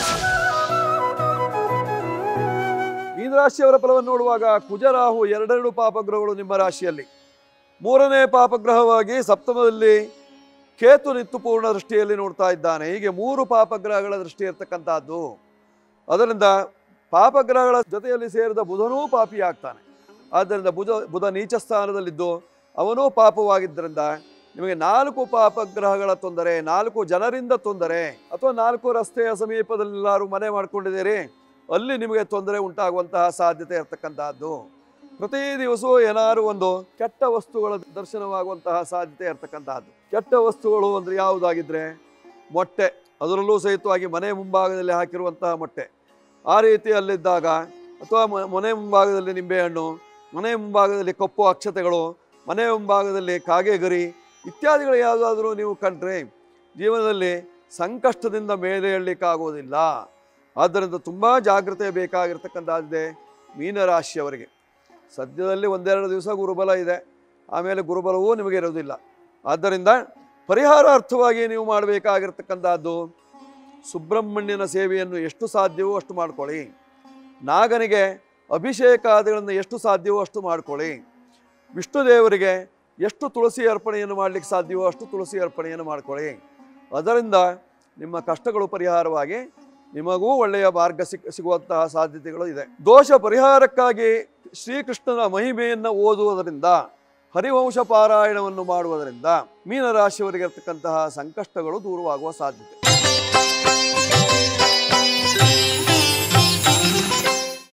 A: ಮೀನರಾಶಿಯವರ ಫಲವನ್ನು ನೋಡುವಾಗ ಕುಜರಾಹು ಎರಡೆರಡು ಪಾಪಗ್ರಹಗಳು ನಿಮ್ಮ ರಾಶಿಯಲ್ಲಿ ಮೂರನೇ ಪಾಪಗ್ರಹವಾಗಿ ಸಪ್ತಮದಲ್ಲಿ ಕೇತು ನಿತ್ತು ಪೂರ್ಣ ದೃಷ್ಟಿಯಲ್ಲಿ ನೋಡ್ತಾ ಇದ್ದಾನೆ ಹೀಗೆ ಮೂರು ಪಾಪಗ್ರಹಗಳ ದೃಷ್ಟಿ ಇರ್ತಕ್ಕಂಥದ್ದು ಅದರಿಂದ ಪಾಪಗ್ರಹಗಳ ಜೊತೆಯಲ್ಲಿ ಸೇರಿದ ಬುಧನೂ ಪಾಪಿ ಆಗ್ತಾನೆ ಆದ್ದರಿಂದ ಬುಧ ಬುಧ ನೀಚ ಸ್ಥಾನದಲ್ಲಿದ್ದು ಅವನೂ ಪಾಪವಾಗಿದ್ದರಿಂದ ನಿಮಗೆ ನಾಲ್ಕು ಪಾಪಗ್ರಹಗಳ ತೊಂದರೆ ನಾಲ್ಕು ಜನರಿಂದ ತೊಂದರೆ ಅಥವಾ ನಾಲ್ಕು ರಸ್ತೆಯ ಸಮೀಪದಲ್ಲೆಲ್ಲಾರು ಮನೆ ಮಾಡ್ಕೊಂಡಿದ್ದೀರಿ ಅಲ್ಲಿ ನಿಮಗೆ ತೊಂದರೆ ಉಂಟಾಗುವಂತಹ ಸಾಧ್ಯತೆ ಇರತಕ್ಕಂತಹದ್ದು ಪ್ರತಿ ದಿವಸವೂ ಏನಾದ್ರು ಒಂದು ಕೆಟ್ಟ ವಸ್ತುಗಳ ದರ್ಶನವಾಗುವಂತಹ ಸಾಧ್ಯತೆ ಇರತಕ್ಕಂತಹದ್ದು ಕೆಟ್ಟ ವಸ್ತುಗಳು ಅಂದ್ರೆ ಯಾವುದಾಗಿದ್ರೆ ಮೊಟ್ಟೆ ಅದರಲ್ಲೂ ಸಹಿತವಾಗಿ ಮನೆ ಮುಂಭಾಗದಲ್ಲಿ ಹಾಕಿರುವಂತಹ ಮೊಟ್ಟೆ ಆ ರೀತಿಯಲ್ಲಿದ್ದಾಗ ಅಥವಾ ಮ- ಮನೆ ಮುಂಭಾಗದಲ್ಲಿ ನಿಂಬೆಹಣ್ಣು ಮನೆ ಮುಂಭಾಗದಲ್ಲಿ ಕಪ್ಪು ಅಕ್ಷತೆಗಳು ಮನೆ ಮುಂಭಾಗದಲ್ಲಿ ಕಾಗೆಗರಿ ಇತ್ಯಾದಿಗಳು ಯಾವುದಾದ್ರೂ ನೀವು ಕಂಡ್ರೆ ಜೀವನದಲ್ಲಿ ಸಂಕಷ್ಟದಿಂದ ಮೇಲೆ ಏಳಲಿಕ್ಕಾಗೋದಿಲ್ಲ ಆದ್ದರಿಂದ ತುಂಬ ಜಾಗ್ರತೆ ಬೇಕಾಗಿರ್ತಕ್ಕಂಥದ್ದೇ ಮೀನರಾಶಿಯವರಿಗೆ ಸದ್ಯದಲ್ಲಿ ಒಂದೆರಡು ದಿವಸ ಗುರುಬಲ ಇದೆ ಆಮೇಲೆ ಗುರುಬಲವೂ ನಿಮಗೆ ಇರೋದಿಲ್ಲ ಆದ್ದರಿಂದ ಪರಿಹಾರಾರ್ಥವಾಗಿ ನೀವು ಮಾಡಬೇಕಾಗಿರ್ತಕ್ಕಂಥದ್ದು ಸುಬ್ರಹ್ಮಣ್ಯನ ಸೇವೆಯನ್ನು ಎಷ್ಟು ಸಾಧ್ಯವೋ ಅಷ್ಟು ಮಾಡ್ಕೊಳ್ಳಿ ನಾಗನಿಗೆ ಅಭಿಷೇಕಾದಿಗಳನ್ನು ಎಷ್ಟು ಸಾಧ್ಯವೋ ಅಷ್ಟು ಮಾಡ್ಕೊಳ್ಳಿ ವಿಷ್ಣು ದೇವರಿಗೆ ಎಷ್ಟು ತುಳಸಿ ಅರ್ಪಣೆಯನ್ನು ಮಾಡಲಿಕ್ಕೆ ಸಾಧ್ಯವೋ ಅಷ್ಟು ತುಳಸಿ ಅರ್ಪಣೆಯನ್ನು ಮಾಡ್ಕೊಳ್ಳಿ ಅದರಿಂದ ನಿಮ್ಮ ಕಷ್ಟಗಳು ಪರಿಹಾರವಾಗಿ ನಿಮಗೂ ಒಳ್ಳೆಯ ಮಾರ್ಗ ಸಿಕ್ ಸಿಗುವಂತಹ ಸಾಧ್ಯತೆಗಳು ಇದೆ ದೋಷ ಪರಿಹಾರಕ್ಕಾಗಿ ಶ್ರೀಕೃಷ್ಣನ ಮಹಿಮೆಯನ್ನು ಓದುವುದರಿಂದ ಹರಿವಂಶ ಪಾರಾಯಣವನ್ನು ಮಾಡುವುದರಿಂದ ಮೀನರಾಶಿಯವರಿಗೆ ಇರತಕ್ಕಂತಹ ಸಂಕಷ್ಟಗಳು ದೂರವಾಗುವ ಸಾಧ್ಯತೆ